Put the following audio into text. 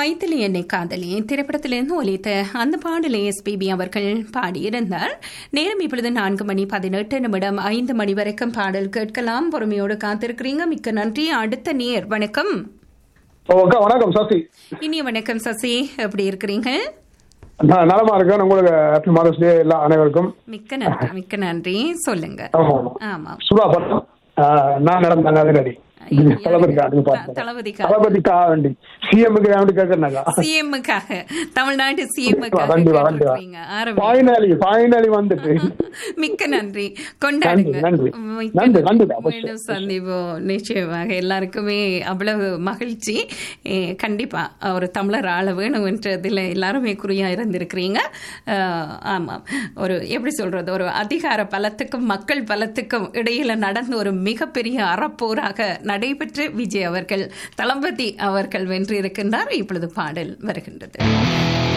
மைத்திலி என்னை காதலி திரைப்படத்திலிருந்து ஒலித்த அந்த பாடலை எஸ்பிபி அவர்கள் பாடியிருந்தார் நேரம் இப்பொழுது நான்கு மணி பதினெட்டு நிமிடம் ஐந்து மணி வரைக்கும் பாடல் கேட்கலாம் பொறுமையோடு காத்திருக்கிறீங்க மிக்க நன்றி அடுத்த நேர் வணக்கம் ஓகே வணக்கம் சசி இனிய வணக்கம் சசி எப்படி இருக்கிறீங்க நான் நலமா இருக்கேன் உங்களுக்கு ஹாப்பி மதர்ஸ் டே எல்லா அனைவருக்கும் மிக்க நன்றி மிக்க நன்றி சொல்லுங்க ஆமா ஆமா ஆமா சுறா படம் ஆஹ், நான் நடந்தேன் அதிரடி தளபதிக்கா த- தளபதிக்கா. தளபதிக்கா வேண்டி சிஎம்க்கு வேண்டி கேட்கறனாக்கா சிஎம்முக்காக தமிழ்நாட்டு கண்டிப்பா கண்டிப்பா கண்டிப்பா சிஎம்முக்காக ஃபைனலி ஃபைனலி வந்துட்டு மிக்க நன்றி கொண்டாடுங்க நன்றி, நன்றி. மிக்க நன்றி, நன்றி. கண்டிப்பா, மீண்டும் சந்திப்போம் நிச்சயமாக எல்லாருக்குமே அவ்வளவு மகிழ்ச்சி ஏ, கண்டிப்பா ஒரு தமிழர் ஆள வேணும் என்றதில் எல்லாருமே குறியா இருந்திருக்கிறீங்க அஹ், ஆமாம் ஒரு எப்படி சொல்றது ஒரு அதிகார பலத்துக்கும் மக்கள் பலத்துக்கும் இடையில நடந்த ஒரு மிகப்பெரிய அறப்போராக நடைபெற்று விஜய் அவர்கள் தளபதி அவர்கள் வென்றிருக்கின்றார் இப்பொழுது பாடல் வருகின்றது